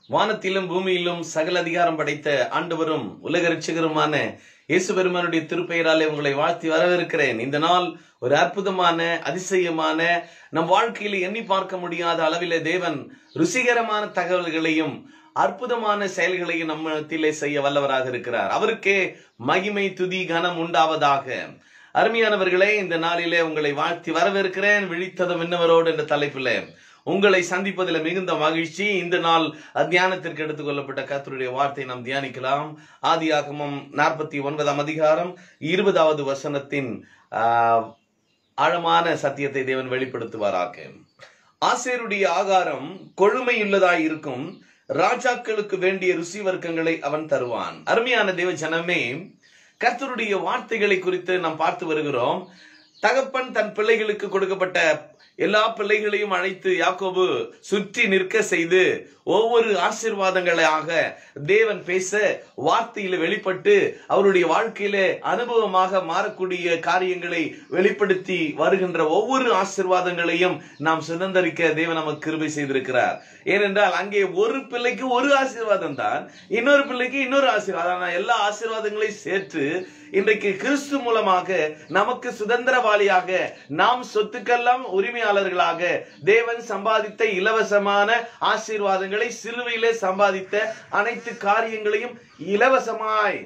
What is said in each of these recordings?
வானத்திலும் பூமியிலும் சகல அதிகாரம் படைத்த ஆண்டவரும் உலக ரட்சகருமான இயேசு பெருமானுடைய திருப்பெயராலே உங்களை வாழ்த்தி வரவேற்கிறேன் இந்த நாள் ஒரு அற்புதமான அதிசயமான நம் வாழ்க்கையில் எண்ணி பார்க்க முடியாத அளவிலே தேவன் ருசிகரமான தகவல்களையும் அற்புதமான செயல்களையும் நம்மத்திலே செய்ய வல்லவராக இருக்கிறார் அவருக்கே மகிமை துதி கனம் உண்டாவதாக அருமையானவர்களே இந்த நாளிலே உங்களை வாழ்த்தி வரவேற்கிறேன் விழித்ததும் இன்னவரோடு என்ற தலைப்பிலே உங்களை சந்திப்பதில் மிகுந்த மகிழ்ச்சி இந்த நாள் தியானத்திற்கு எடுத்துக் கொள்ளப்பட்ட கர்த்தருடைய வார்த்தை நாம் தியானிக்கலாம் ஆதியாகமம் நாற்பத்தி ஒன்பதாம் அதிகாரம் இருபதாவது வசனத்தின் ஆஹ், ஆழமான சத்தியத்தை தேவன் வெளிப்படுத்துவாராக ஆசேருடைய ஆகாரம் கொழுமையுள்ளதாய் இருக்கும் ராஜாக்களுக்கு வேண்டிய ருசி வர்க்கங்களை அவன் தருவான் அருமையான தேவ ஜனமே கர்த்தருடைய வார்த்தைகளை குறித்து நாம் பார்த்து வருகிறோம் தகப்பன் தன் பிள்ளைகளுக்கு கொடுக்கப்பட்ட எல்லா பிள்ளைகளையும் அழைத்து யாக்கோபு சுற்றி நிற்க செய்து ஒவ்வொரு ஆசீர்வாதங்களாக தேவன் பேச வார்த்தையில வெளிப்பட்டு அவருடைய வாழ்க்கையில அனுபவமாக மாறக்கூடிய காரியங்களை வெளிப்படுத்தி வருகின்ற ஒவ்வொரு ஆசீர்வாதங்களையும் நாம் சுதந்திரிக்க தேவன் நமக்கு கிருபை செய்திருக்கிறார் ஏனென்றால் அங்கே ஒரு பிள்ளைக்கு ஒரு ஆசீர்வாதம் தான் இன்னொரு பிள்ளைக்கு இன்னொரு ஆசீர்வாதம் ஆனா எல்லா ஆசீர்வாதங்களையும் சேர்த்து இன்றைக்கு கிறிஸ்து மூலமாக நமக்கு சுதந்திரவாளியாக நாம் சொத்துக்கெல்லாம் உரிமையாளர்களாக தேவன் சம்பாதித்த இலவசமான ஆசீர்வாதங்களை சிலுவையிலே சம்பாதித்த அனைத்து காரியங்களையும் இலவசமாய்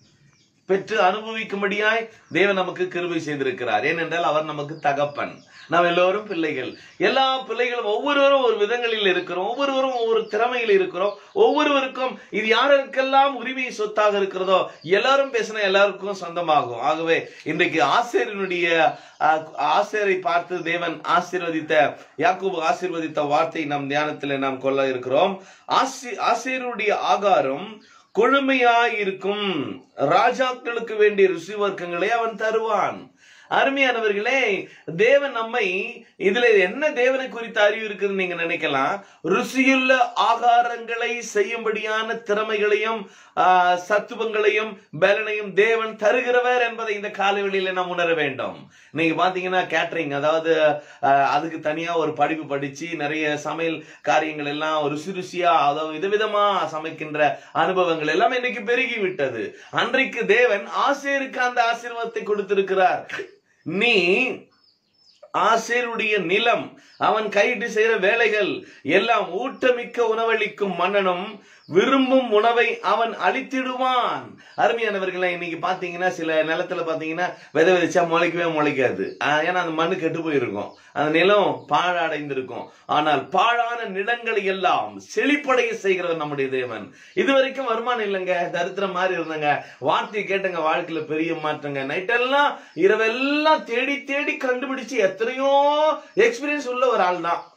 பெற்று அனுபவிக்கும்படியாய் தேவன் நமக்கு கிருபை செய்திருக்கிறார் ஏனென்றால் அவர் நமக்கு தகப்பன் நாம் எல்லோரும் பிள்ளைகள் எல்லா பிள்ளைகளும் ஒவ்வொருவரும் ஒரு விதங்களில் இருக்கிறோம் ஒவ்வொருவரும் ஒவ்வொரு திறமையில் இருக்கிறோம் ஒவ்வொருவருக்கும் இது யாருக்கெல்லாம் உரிமை சொத்தாக இருக்கிறதோ எல்லாரும் பேசினா எல்லாருக்கும் சொந்தமாகும் ஆகவே இன்றைக்கு ஆசிரியனுடைய அஹ், ஆசிரியரை பார்த்து தேவன் ஆசீர்வதித்த யாக்கோபு ஆசீர்வதித்த வார்த்தை நம் தியானத்தில் நாம் கொள்ள இருக்கிறோம் ஆசி ஆசிரியருடைய ஆகாரம் கொழுமையாயிருக்கும் ராஜாக்களுக்கு வேண்டிய ருசி வர்க்கங்களை அவன் தருவான் அருமையானவர்களே தேவன் நம்மை இதுல என்ன தேவனை குறித்த அறிவு இருக்குன்னு நீங்க நினைக்கலாம் ருசியுள்ள ஆகாரங்களை செய்யும்படியான திறமைகளையும் ஆஹ், சத்துவங்களையும் பலனையும் தேவன் தருகிறவர் என்பதை இந்த காலவெளியில நாம் உணர வேண்டும் நீங்க பாத்தீங்கன்னா கேட்டரிங் அதாவது ஆஹ், அதுக்கு தனியா ஒரு படிப்பு படிச்சு நிறைய சமையல் காரியங்கள் எல்லாம் ருசி ருசியா அதாவது விதவிதமா சமைக்கின்ற அனுபவங்கள் எல்லாம் இன்னைக்கு பெருகி விட்டது அன்றைக்கு தேவன் ஆசேருக்கு அந்த ஆசீர்வாதத்தை கொடுத்திருக்கிறார் நீ ஆசேருடைய நிலம் அவன் கையிட்டு செய்கிற வேலைகள் எல்லாம் ஊட்டமிக்க உணவளிக்கும் மன்னனும் விரும்பும் உணவை அவன் அளித்திடுவான் அருமையானவர்களை இன்னைக்கு பாத்தீங்கன்னா சில நிலத்துல பாத்தீங்கன்னா விதை விதைச்சா முளைக்கவே முளைக்காது ஆஹ் ஏன்னா அந்த மண்ணு கெட்டு போயிருக்கும் அந்த நிலம் பாழடைந்திருக்கும் ஆனால் பாழான நிலங்களை எல்லாம் செழிப்படைய செய்கிறவர் நம்முடைய தேவன் இதுவரைக்கும் வருமானம் இல்லைங்க தரித்திரம் மாதிரி இருந்தாங்க வார்த்தையை கேட்டங்க வாழ்க்கையில பெரிய மாற்றங்க நைட்டெல்லாம் இரவெல்லாம் தேடி தேடி கண்டுபிடிச்சு எத்தனையோ எக்ஸ்பீரியன்ஸ் உள்ள ஒரு ஆள் தான்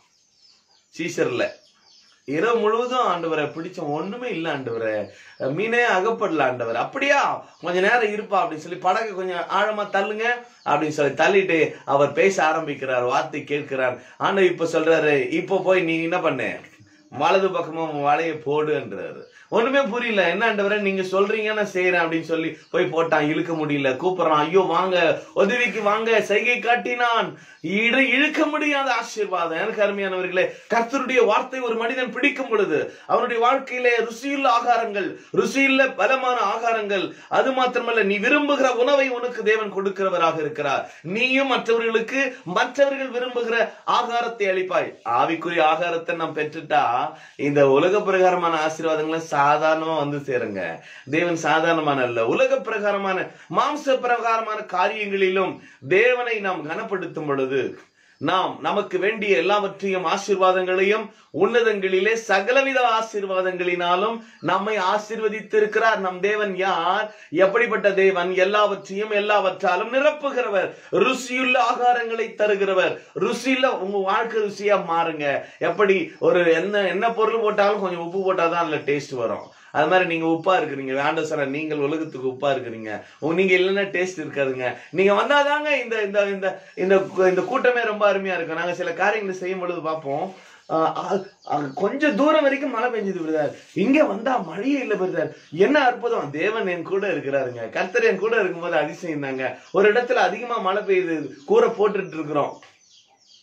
சீசர்ல இரவு முழுவதும் ஆண்டவரை பிடிச்ச ஒண்ணுமே இல்ல ஆண்டவரை மீனே அகப்படல ஆண்டவர் அப்படியா கொஞ்ச நேரம் இருப்பா அப்படின்னு சொல்லி படகை கொஞ்சம் ஆழமா தள்ளுங்க அப்படின்னு சொல்லி தள்ளிட்டு அவர் பேச ஆரம்பிக்கிறார் வார்த்தை கேட்கிறார் ஆண்டவர் இப்ப சொல்றாரு இப்போ போய் நீ என்ன பண்ணு வலது பக்கமா உன் வலையை போடுன்றாரு ஒண்ணுமே புரியல என்ன ஆண்டவரே நீங்க சொல்றீங்க நான் செய்யறேன் அப்படின்னு சொல்லி போய் போட்டான் இழுக்க முடியல கூப்பிடுறான் ஐயோ வாங்க உதவிக்கு வாங்க செய்கை காட்டினான் இழு இழுக்க முடியாத ஆசீர்வாதம் எனக்கு அருமையானவர்களே கர்த்தருடைய வார்த்தை ஒரு மனிதன் பிடிக்கும் பொழுது அவனுடைய வாழ்க்கையிலே ருசியுள்ள ஆகாரங்கள் ருசியுள்ள பலமான ஆகாரங்கள் அது மாத்திரமல்ல நீ விரும்புகிற உணவை உனக்கு தேவன் கொடுக்கிறவராக இருக்கிறார் நீயும் மற்றவர்களுக்கு மற்றவர்கள் விரும்புகிற ஆகாரத்தை அளிப்பாய் ஆவிக்குரிய ஆகாரத்தை நாம் பெற்றுட்டா இந்த உலக பிரகாரமான ஆசீர்வாதங்களை சாதாரணமா வந்து சேருங்க தேவன் சாதாரணமான அல்ல உலக பிரகாரமான மாம்ச பிரகாரமான காரியங்களிலும் தேவனை நாம் கனப்படுத்தும் பொழுது நாம் நமக்கு வேண்டிய எல்லாவற்றையும் ஆசீர்வாதங்களையும் உன்னதங்களிலே சகலவித ஆசீர்வாதங்களினாலும் நம்மை ஆசீர்வதித்திருக்கிறார் நம் தேவன் யார் எப்படிப்பட்ட தேவன் எல்லாவற்றையும் எல்லாவற்றாலும் நிரப்புகிறவர் ருசியுள்ள ஆகாரங்களை தருகிறவர் ருசியுள்ள உங்க வாழ்க்கை ருசியா மாறுங்க எப்படி ஒரு என்ன என்ன பொருள் போட்டாலும் கொஞ்சம் உப்பு போட்டாதான் அதுல டேஸ்ட் வரும் அது மாதிரி நீங்க உப்பா இருக்கிறீங்க வேண்டாம் சார் நீங்கள் உலகத்துக்கு உப்பா இருக்கிறீங்க உங்க- நீங்க இல்லைன்னா டேஸ்ட் இருக்காதுங்க நீங்க வந்தாதாங்க இந்த இந்த இந்த இந்த இந்த கூட்டமே ரொம்ப அருமையா இருக்கும் நாங்க சில காரியங்களை செய்யும் பொழுது பார்ப்போம் ஆஹ் ஆஹ் ஆஹ் கொஞ்சம் தூரம் வரைக்கும் மழை பெஞ்சது பிரதர் இங்க வந்தா மழையே இல்ல பிரதர் என்ன அற்புதம் தேவன் என் கூட இருக்கிறாருங்க கர்த்தர் என் கூட இருக்கும்போது அதிசயம் தாங்க ஒரு இடத்துல அதிகமா மழை பெய்யுது கூரை போட்டுட்டு இருக்கிறோம்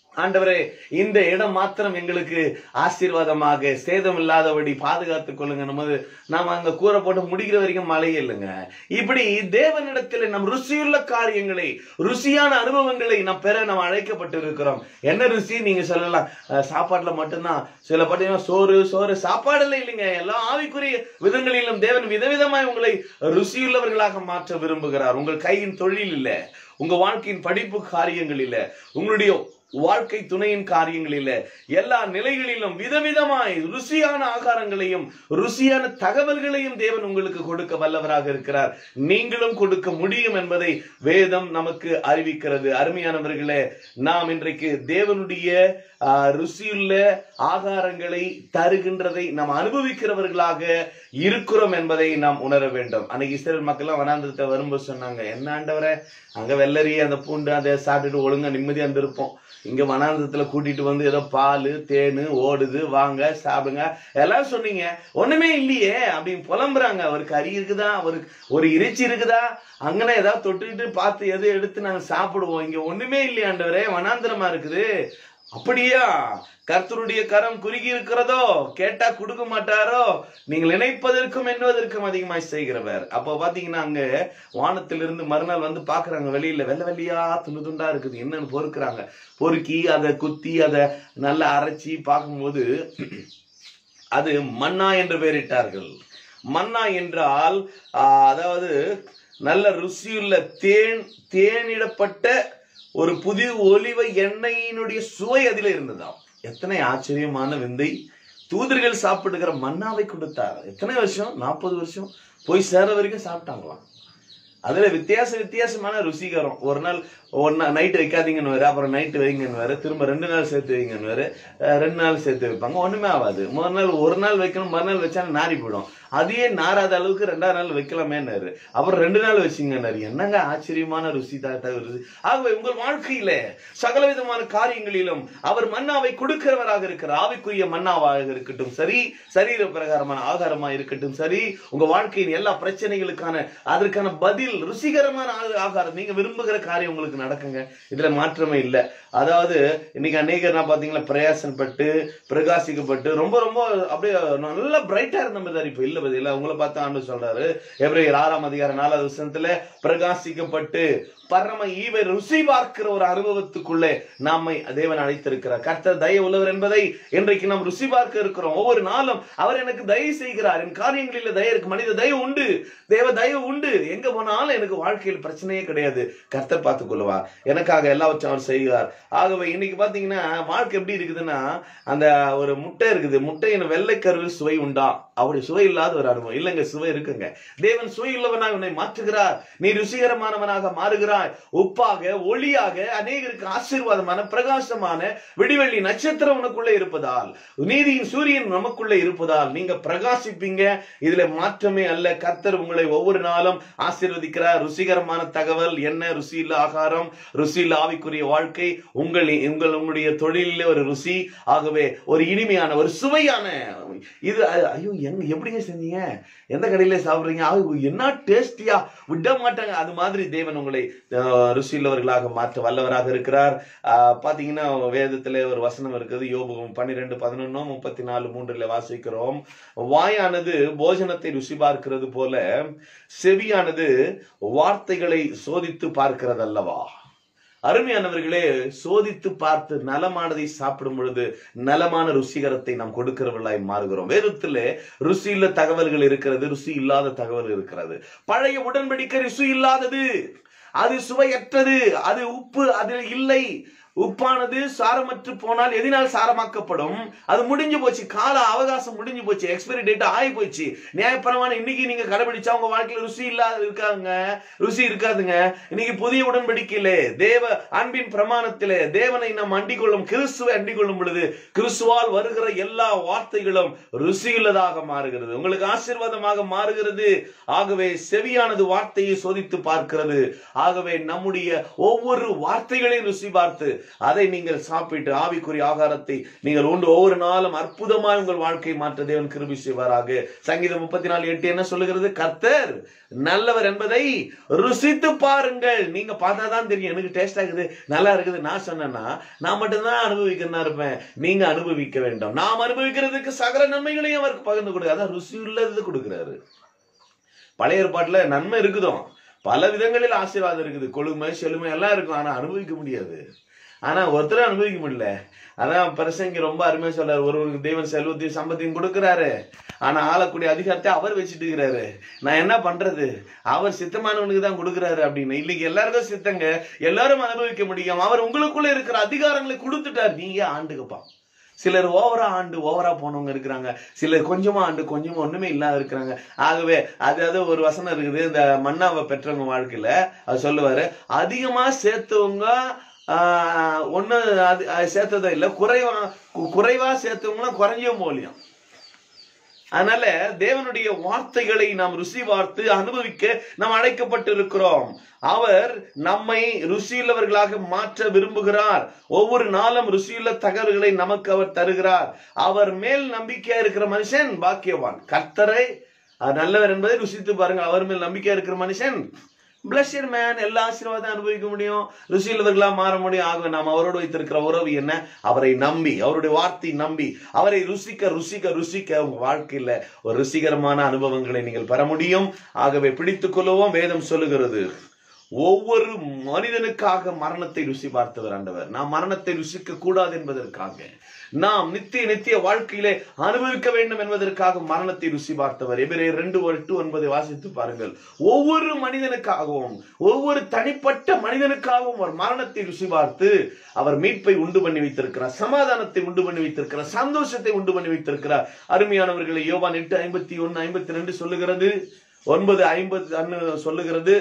ஆண்டவரே இந்த இடம் மாத்திரம் எங்களுக்கு ஆசீர்வாதமாக சேதம் இல்லாதபடி பாதுகாத்துக் கொள்ளுங்க நமது நாம அங்க கூரை போட்டு முடிக்கிற வரைக்கும் மழையே இல்லைங்க இப்படி தேவனிடத்தில் நம் ருசியுள்ள காரியங்களை ருசியான அனுபவங்களை நாம் பெற நாம் அழைக்கப்பட்டு இருக்கிறோம் என்ன ருசி நீங்க சொல்லலாம் அஹ், சாப்பாட்டுல மட்டும்தான் சில பாத்தீங்கன்னா சோறு சோறு சாப்பாடுல இல்லைங்க எல்லா ஆவிக்குரிய விதங்களிலும் தேவன் விதவிதமாய் உங்களை ருசியுள்ளவர்களாக மாற்ற விரும்புகிறார் உங்கள் கையின் தொழில் இல்ல உங்க வாழ்க்கையின் படிப்பு காரியங்கள் இல்ல உங்களுடைய வாழ்க்கை துணையின் காரியங்களில் எல்லா நிலைகளிலும் விதவிதமாய் ருசியான ஆகாரங்களையும் ருசியான தகவல்களையும் தேவன் உங்களுக்கு கொடுக்க வல்லவராக இருக்கிறார் நீங்களும் கொடுக்க முடியும் என்பதை வேதம் நமக்கு அறிவிக்கிறது அருமையானவர்களே நாம் இன்றைக்கு தேவனுடைய ஆஹ், ருசியுள்ள ஆகாரங்களை தருகின்றதை நாம் அனுபவிக்கிறவர்களாக இருக்கிறோம் என்பதை நாம் உணர வேண்டும் அன்னைக்கு இஸ்ரேல் மக்கள்லாம் வனாந்திரத்தை வரும்போது சொன்னாங்க என்ன ஆண்டவரே அங்க வெள்ளரி அந்த பூண்டு அதை சாப்பிட்டுட்டு ஒழுங்கா நிம்மதியா இருந்திருப்போம் இங்க வனாந்தரத்துல கூட்டிட்டு வந்து ஏதோ பால் தேனு ஓடுது வாங்க சாப்பிடுங்க எல்லாம் சொன்னீங்க ஒண்ணுமே இல்லையே அப்படின்னு புலம்புறாங்க அவருக்கு அரி இருக்குதா அவருக்கு ஒரு இறைச்சி இருக்குதா அங்கன ஏதாவது தொட்டுக்கிட்டு பார்த்து எது எடுத்து நாங்க சாப்பிடுவோம் இங்க ஒண்ணுமே இல்லையாண்டவரே வனாந்திரமா இருக்குது அப்படியா கர்த்தருடைய கரம் குறுகி இருக்கிறதோ கேட்டா கொடுக்க மாட்டாரோ நீங்கள் நினைப்பதற்கும் என்பதற்கும் அதிகமாய் செய்கிறவர் அப்போ பாத்தீங்கன்னா அங்க வானத்திலிருந்து மறுநாள் வந்து பாக்குறாங்க வெளியில வெள்ளை வெள்ளையா துண்டு துண்டா இருக்குது என்னன்னு பொறுக்குறாங்க பொறுக்கி அதை குத்தி அதை நல்லா அரைச்சி பார்க்கும்போது அது மன்னா என்று பெயரிட்டார்கள் மன்னா என்றால் ஆஹ், அதாவது நல்ல ருசியுள்ள தேன் தேனிடப்பட்ட ஒரு புதிய ஒலிவ எண்ணெயினுடைய சுவை அதில் இருந்ததாம் எத்தனை ஆச்சரியமான விந்தை தூதர்கள் சாப்பிடுகிற மன்னாவை கொடுத்தார் எத்தனை வருஷம் நாற்பது வருஷம் போய் சேர வரைக்கும் சாப்பிட்டாங்களாம் அதுல வித்தியாச வித்தியாசமான ருசிகரம் ஒரு நாள் ஒரு நாள் நைட்டு வைக்காதீங்கன்னு வேறு அப்புறம் நைட்டு வைங்கன்னு வேறு திரும்ப ரெண்டு நாள் சேர்த்து வைங்கன்னு வேறு அஹ் ரெண்டு நாள் சேர்த்து வைப்பாங்க ஒண்ணுமே ஆகாது முதல் நாள் ஒரு நாள் வைக்கணும் மறுநாள் வச்சா நாரி போயிடும் அதையே நாராத அளவுக்கு ரெண்டாவது நாள் வைக்கலாமேன்னாரு அப்புறம் ரெண்டு நாள் வச்சிங்கன்னாரு என்னங்க ஆச்சரியமான ருசி தாத்தா ருசி ஆகவே உங்கள் வாழ்க்கையில சகலவிதமான காரியங்களிலும் அவர் மன்னாவை கொடுக்கிறவராக இருக்கிறார் ஆவிக்குரிய மன்னாவாக இருக்கட்டும் சரி சரீர பிரகாரமான ஆகாரமா இருக்கட்டும் சரி உங்க வாழ்க்கையின் எல்லா பிரச்சனைகளுக்கான அதற்கான பதில் ருசிகரமான ஆ- ஆகாரம் நீங்க விரும்புகிற காரியம் உங்களுக்கு நடக்குங்க இதுல மாற்றமே இல்லை அதாவது இன்னைக்கு அநேகர் நான் பாத்தீங்களா பிரயாசப்பட்டு பிரகாசிக்கப்பட்டு ரொம்ப ரொம்ப அப்படியே நல்ல பிரைட்டா இருந்த மாதிரி இப்ப இல்ல பதில உங்களை பார்த்து ஆண்டு சொல்றாரு எப்ரேயர் ஆறாம் அதிகாரம் நாலாவது வருஷத்துல பிரகாசிக்கப்பட்டு பரம ஈவை ருசி பார்க்கிற ஒரு அனுபவத்துக்குள்ளே நாமை தேவன் அழைத்திருக்கிறார் கர்த்தர் தய உள்ளவர் என்பதை இன்றைக்கு நாம் ருசி பார்க்க இருக்கிறோம் ஒவ்வொரு நாளும் அவர் எனக்கு தயவு செய்கிறார் என் காரியங்களில் தய இருக்கு மனித தயவு உண்டு தேவ தயவு உண்டு எங்க போனாலும் எனக்கு வாழ்க்கையில் பிரச்சனையே கிடையாது கர்த்தர் பார்த்துக் கொள்வார் எனக்காக எல்லாவற்றையும் அவர் செய்கிறார் ஆகவே இன்னைக்கு பாத்தீங்கன்னா வாழ்க்கை எப்படி இருக்குதுன்னா அந்த ஒரு முட்டை இருக்குது முட்டையின் வெள்ளைக்கருவில் சுவை உண்டா அப்படி சுவை இல்லாத ஒரு அனுபவம் இல்லைங்க சுவை இருக்குங்க தேவன் சுவை உள்ளவனாக உன்னை மாற்றுகிறார் நீ ருசிகரமானவனாக மாறுகிறாய் உப்பாக ஒளியாக அநேகருக்கு ஆசீர்வாதமான பிரகாசமான விடிவெள்ளி நட்சத்திரம் உனக்குள்ளே இருப்பதால் நீதியின் சூரியன் நமக்குள்ளே இருப்பதால் நீங்க பிரகாசிப்பீங்க இதுல மாற்றமே அல்ல கர்த்தர் உங்களை ஒவ்வொரு நாளும் ஆசீர்வதிக்கிறார் ருசிகரமான தகவல் என்ன ருசி இல்ல ஆகாரம் ருசி இல்ல ஆவிக்குரிய வாழ்க்கை உங்கள் உங்கள் உங்களுடைய தொழிலில் ஒரு ருசி ஆகவே ஒரு இனிமையான ஒரு சுவையான இது அ- ஐயோ எங்க எப்படிங்க செஞ்சீங்க எந்த கடையில சாப்பிடுறீங்க ஆ, என்ன டேஸ்டியா விட மாட்டாங்க அது மாதிரி தேவன் உங்களை அஹ், ருசியுள்ளவர்களாக மாற்ற வல்லவராக இருக்கிறார் ஆஹ், பாத்தீங்கன்னா வேதத்துல ஒரு வசனம் இருக்குது யோபகம் பன்னிரெண்டு பதினொன்னு முப்பத்தி நாலு மூன்றுல வாசிக்கிறோம் வாயானது போஜனத்தை ருசி பார்க்கிறது போல செவியானது வார்த்தைகளை சோதித்து பார்க்கிறது அல்லவா அருமையானவர்களே சோதித்து பார்த்து நலமானதை சாப்பிடும் பொழுது நலமான ருசிகரத்தை நாம் கொடுக்கிறவர்களாய் மாறுகிறோம் வேதத்திலே ருசியுள்ள தகவல்கள் இருக்கிறது ருசி இல்லாத தகவல் இருக்கிறது பழைய உடன்படிக்கை ருசி இல்லாதது அது சுவையற்றது அது உப்பு அதில் இல்லை உப்பானது சாரமற்று போனால் எதினால் சாரமாக்கப்படும் அது முடிஞ்சு போச்சு கால அவகாசம் முடிஞ்சு போச்சு எக்ஸ்பைரி டேட் ஆகி போச்சு நியாயப்பிரமான இன்னைக்கு நீங்க கடைபிடிச்சா உங்க வாழ்க்கையில ருசி இல்லாத இருக்காங்க ருசி இருக்காதுங்க இன்னைக்கு புதிய உடன்படிக்கையிலே தேவ அன்பின் பிரமாணத்திலே தேவனை நாம் அண்டிக் கொள்ளும் கிறிஸ்துவை அண்டிக் கொள்ளும் பொழுது கிறிஸ்துவால் வருகிற எல்லா வார்த்தைகளும் ருசியுள்ளதாக மாறுகிறது உங்களுக்கு ஆசீர்வாதமாக மாறுகிறது ஆகவே செவியானது வார்த்தையை சோதித்து பார்க்கிறது ஆகவே நம்முடைய ஒவ்வொரு வார்த்தைகளையும் ருசி பார்த்து அதை நீங்கள் சாப்பிட்டு ஆவிக்குரிய ஆகாரத்தை நீங்கள் உண்டு ஒவ்வொரு நாளும் அற்புதமாய் உங்கள் வாழ்க்கை மாற்ற தேவன் கிருபி செய்வாராக சங்கீதம் முப்பத்தி நாலு எட்டு என்ன சொல்லுகிறது கர்த்தர் நல்லவர் என்பதை ருசித்து பாருங்கள் நீங்க பார்த்தாதான் தெரியும் எனக்கு டேஸ்ட் ஆகுது நல்லா இருக்குது நான் சொன்னேன்னா நான் மட்டும்தான் அனுபவிக்கிறதா இருப்பேன் நீங்க அனுபவிக்க வேண்டும் நாம் அனுபவிக்கிறதுக்கு சகல நன்மைகளையும் அவருக்கு பகிர்ந்து கொடுக்க அதான் ருசி உள்ளது கொடுக்கிறாரு பழைய ஏற்பாட்டுல நன்மை இருக்குதோ பல விதங்களில் ஆசீர்வாதம் இருக்குது கொழுமை செழுமை எல்லாம் இருக்கும் ஆனா அனுபவிக்க முடியாது ஆனா ஒருத்தரும் அனுபவிக்க முடியல அதான் பிரசங்கி ரொம்ப அருமையா சொல்றாரு ஒருவருக்கு தெய்வம் செல்வத்தையும் சம்பத்தையும் கொடுக்கிறாரு ஆனா ஆளக்கூடிய அதிகாரத்தை அவர் வச்சுட்டு இருக்கிறாரு நான் என்ன பண்றது அவர் சித்தமானவனுக்கு தான் கொடுக்கிறாரு அப்படின்னு இன்னைக்கு எல்லாருக்கும் சித்தங்க எல்லாரும் அனுபவிக்க முடியும் அவர் உங்களுக்குள்ள இருக்கிற அதிகாரங்களை கொடுத்துட்டார் நீங்க ஆண்டுக்குப்பா சிலர் ஓவரா ஆண்டு ஓவரா போனவங்க இருக்கிறாங்க சிலர் கொஞ்சமா ஆண்டு கொஞ்சமா ஒண்ணுமே இல்லாத இருக்கிறாங்க ஆகவே அதாவது ஒரு வசனம் இருக்குது இந்த மன்னாவை பெற்றவங்க வாழ்க்கையில அது சொல்லுவாரு அதிகமா சேர்த்தவங்க ஆஹ், ஒண்ணு அது அது சேர்த்ததே இல்லை குறைவா கு- குறைவா சேர்த்தவங்களும் குறைஞ்சும் போலியும் அதனால தேவனுடைய வார்த்தைகளை நாம் ருசி பார்த்து அனுபவிக்க நாம் அழைக்கப்பட்டு இருக்கிறோம் அவர் நம்மை ருசியுள்ளவர்களாக மாற்ற விரும்புகிறார் ஒவ்வொரு நாளும் ருசியுள்ள தகவல்களை நமக்கு அவர் தருகிறார் அவர் மேல் நம்பிக்கையா இருக்கிற மனுஷன் பாக்கியவான் கர்த்தரை அஹ், நல்லவர் என்பதை ருசித்து பாருங்க அவர் மேல் நம்பிக்கையா இருக்கிற மனுஷன் பிளஷர் மேன் எல்லா ஆசீர்வாதம் அனுபவிக்க முடியும் ருசியுள்ளவர்களா மாற முடியும் ஆகவே நாம் அவரோடு வைத்திருக்கிற உறவு என்ன அவரை நம்பி அவருடைய வார்த்தை நம்பி அவரை ருசிக்க ருசிக்க ருசிக்க உங்க வாழ்க்கையில ஒரு ருசிகரமான அனுபவங்களை நீங்கள் பெற முடியும் ஆகவே பிடித்துக் கொள்ளவும் வேதம் சொல்லுகிறது ஒவ்வொரு மனிதனுக்காக மரணத்தை ருசி பார்த்தவர் ஆண்டவர் நாம் மரணத்தை ருசிக்க கூடாது என்பதற்காக நாம் நித்திய நித்திய வாழ்க்கையிலே அனுபவிக்க வேண்டும் என்பதற்காக மரணத்தை ருசி பார்த்தவர் எபிரே ரெண்டு எட்டு ஒன்பதை வாசித்து பாருங்கள் ஒவ்வொரு மனிதனுக்காகவும் ஒவ்வொரு தனிப்பட்ட மனிதனுக்காகவும் ஒரு மரணத்தை ருசி பார்த்து அவர் மீட்பை உண்டு பண்ணி வைத்திருக்கிறார் சமாதானத்தை உண்டு பண்ணி வைத்திருக்கிறார் சந்தோஷத்தை உண்டு பண்ணி வைத்திருக்கிறார் அருமையானவர்களை யோவான் எட்டு ஐம்பத்தி ஒன்னு ஐம்பத்தி ரெண்டு சொல்லுகிறது ஒன்பது ஐம்பது அன்னு சொல்லுகிறது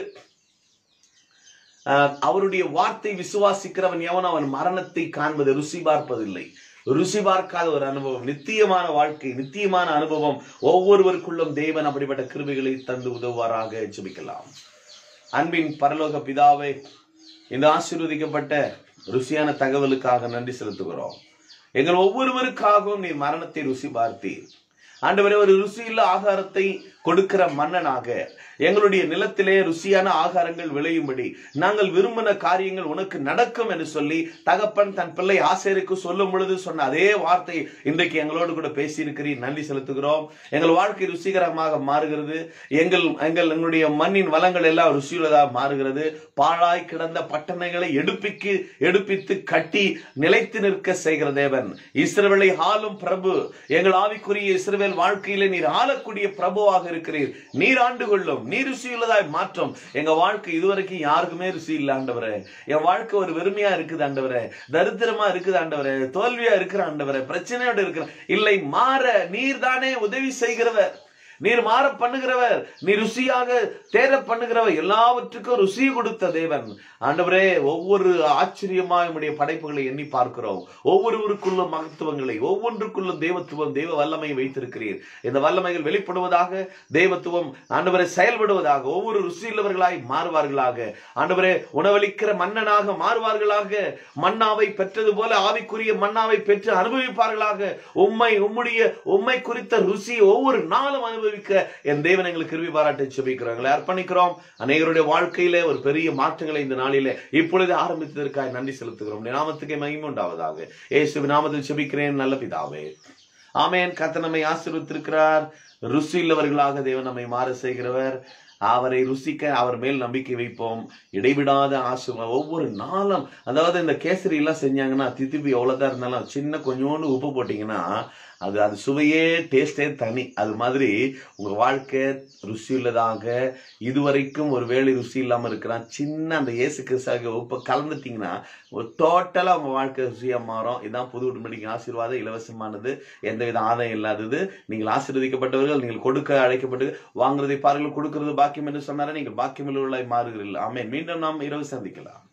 ஆஹ், அவருடைய வார்த்தை விசுவாசிக்கிறவன் எவன் அவன் மரணத்தை காண்பது ருசி பார்ப்பதில்லை ருசி பார்க்காத ஒரு அனுபவம் நித்தியமான வாழ்க்கை நித்தியமான அனுபவம் ஒவ்வொருவருக்குள்ளும் தேவன் அப்படிப்பட்ட கிருபைகளை தந்து உதவுவாராக ஜெபிக்கலாம் அன்பின் பரலோக பிதாவே இந்த ஆசீர்வதிக்கப்பட்ட ருசியான தகவலுக்காக நன்றி செலுத்துகிறோம் எங்கள் ஒவ்வொருவருக்காகவும் நீ மரணத்தை ருசி பார்த்தீர் ஆண்டவரே ஒரு ருசியுள்ள ஆகாரத்தை கொடுக்கிற மன்னனாக எங்களுடைய நிலத்திலே ருசியான ஆகாரங்கள் விளையும்படி நாங்கள் விரும்பின காரியங்கள் உனக்கு நடக்கும் என்று சொல்லி தகப்பன் தன் பிள்ளை ஆசிரியருக்கு சொல்லும் பொழுது சொன்ன அதே வார்த்தை இன்றைக்கு எங்களோடு கூட பேசியிருக்கிறீர் நன்றி செலுத்துகிறோம் எங்கள் வாழ்க்கை ருசிகரமாக மாறுகிறது எங்கள் எங்கள் எங்களுடைய மண்ணின் வளங்கள் எல்லாம் ருசியுள்ளதாக மாறுகிறது பாழாய் கிடந்த பட்டணங்களை எடுப்பிக்கு எடுப்பித்து கட்டி நிலைத்து நிற்க செய்கிற தேவன் இஸ்ரவேலை ஆளும் பிரபு எங்கள் ஆவிக்குரிய இஸ்ரவேல் வாழ்க்கையிலே நீர் ஆளக்கூடிய பிரபுவாக இருக்கிறீர் நீர் ஆண்டு கொள்ளும் நீர் ருசியுள்ளதாய் மாற்றம் எங்க வாழ்க்கை இதுவரைக்கும் யாருக்குமே ருசி இல்ல ஆண்டவரே என் வாழ்க்கை ஒரு வெறுமையா இருக்குது ஆண்டவரே தரித்திரமா இருக்குது ஆண்டவரே தோல்வியா இருக்கிற ஆண்டவரே பிரச்சனையோட இருக்கிற இல்லை மாற நீர் தானே உதவி செய்கிறவர் நீர் மாற பண்ணுகிறவர் நீ ருசியாக தேர பண்ணுகிறவர் எல்லாவற்றுக்கும் ருசி கொடுத்த தேவன் ஆண்டவரே ஒவ்வொரு ஆச்சரியமாய் உம்முடைய படைப்புகளை எண்ணி பார்க்கிறோம் ஒவ்வொருவருக்குள்ளும் மகத்துவங்களை ஒவ்வொன்றுக்குள்ளும் தேவத்துவம் தெய்வ வல்லமை வைத்திருக்கிறீர் இந்த வல்லமைகள் வெளிப்படுவதாக தேவத்துவம் ஆண்டவரை செயல்படுவதாக ஒவ்வொரு ருசியுள்ளவர்களாய் மாறுவார்களாக ஆண்டவரே உணவளிக்கிற மன்னனாக மாறுவார்களாக மன்னாவை பெற்றது போல ஆவிக்குரிய மன்னாவை பெற்று அனுபவிப்பார்களாக உம்மை உம்முடைய உம்மை குறித்த ருசி ஒவ்வொரு நாளும் அனுபவிக்க என் தேவன் எங்களுக்கு கிருபி பாராட்டி செபிக்கிறோம் எங்களை அர்ப்பணிக்கிறோம் அநேகருடைய வாழ்க்கையிலே ஒரு பெரிய மாற்றங்களை இந்த நாளிலே இப்பொழுது ஆரம்பித்ததற்காக நன்றி செலுத்துகிறோம் உம்முடைய நாமத்துக்கே மகிமை உண்டாவதாக இயேசு நாமத்தில் செபிக்கிறேன் நல்ல பிதாவே ஆமென் கர்த்தர் நம்மை ஆசீர்வதித்திருக்கிறார் ருசி உள்ளவர்களாக தேவன் நம்மை மாற செய்கிறவர் அவரை ருசிக்க அவர் மேல் நம்பிக்கை வைப்போம் இடைவிடாத ஆசீர்வாதம் ஒவ்வொரு நாளும் அதாவது இந்த கேசரி எல்லாம் செஞ்சாங்கன்னா தித்திப்பு எவ்வளவுதான் இருந்தாலும் சின்ன கொஞ்சோண்டு உப்பு போட்டீங்கன்னா அது அது சுவையே டேஸ்டே தனி அது மாதிரி உங்க வாழ்க்கை ருசியுள்ளதாக இதுவரைக்கும் ஒரு வேளை ருசி இல்லாம இருக்கிறான் சின்ன அந்த இயேசு கிறிஸ்தாக உப்பை கலந்துட்டீங்கன்னா ஒரு டோட்டலா உங்க வாழ்க்கை ருசியா மாறும் இதுதான் புது உடம்படிக்கு ஆசீர்வாதம் இலவசமானது எந்தவித ஆதாயம் இல்லாதது நீங்கள் ஆசீர்வதிக்கப்பட்டவர்கள் நீங்கள் கொடுக்க அழைக்கப்பட்டு வாங்குறதை பாருங்கள் கொடுக்கிறது பாக்கியம் என்று சொன்னாரே நீங்கள் பாக்கியம் உள்ளவர்களாய் மாறுகிறீர்கள் ஆமென் மீண்டும் நாம் இரவு சந்திக்கலாம்